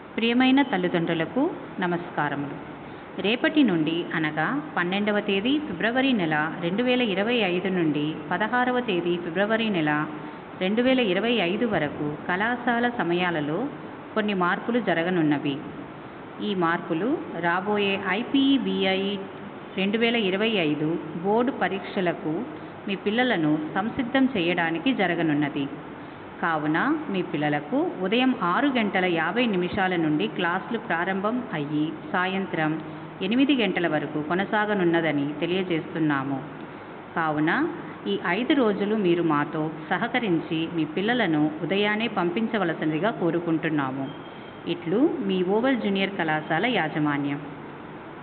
ప్రియమైన తల్లిదండ్రులకు నమస్కారములు రేపటి నుండి అనగా పన్నెండవ తేదీ ఫిబ్రవరి నెల రెండు వేల ఇరవై ఐదు నుండి పదహారవ తేదీ ఫిబ్రవరి నెల రెండు వేల ఇరవై ఐదు వరకు కళాశాల సమయాలలో కొన్ని మార్పులు జరగనున్నవి ఈ మార్పులు రాబోయే ఐపీఈబీఐ రెండు వేల ఇరవై ఐదు బోర్డు పరీక్షలకు మీ పిల్లలను సంసిద్ధం చేయడానికి జరగనున్నది కావున మీ పిల్లలకు ఉదయం ఆరు గంటల యాభై నిమిషాల నుండి క్లాసులు ప్రారంభం అయ్యి సాయంత్రం ఎనిమిది గంటల వరకు కొనసాగనున్నదని తెలియజేస్తున్నాము కావున ఈ ఐదు రోజులు మీరు మాతో సహకరించి మీ పిల్లలను ఉదయాన్నే పంపించవలసినదిగా కోరుకుంటున్నాము ఇట్లు మీ ఓవల్ జూనియర్ కళాశాల యాజమాన్యం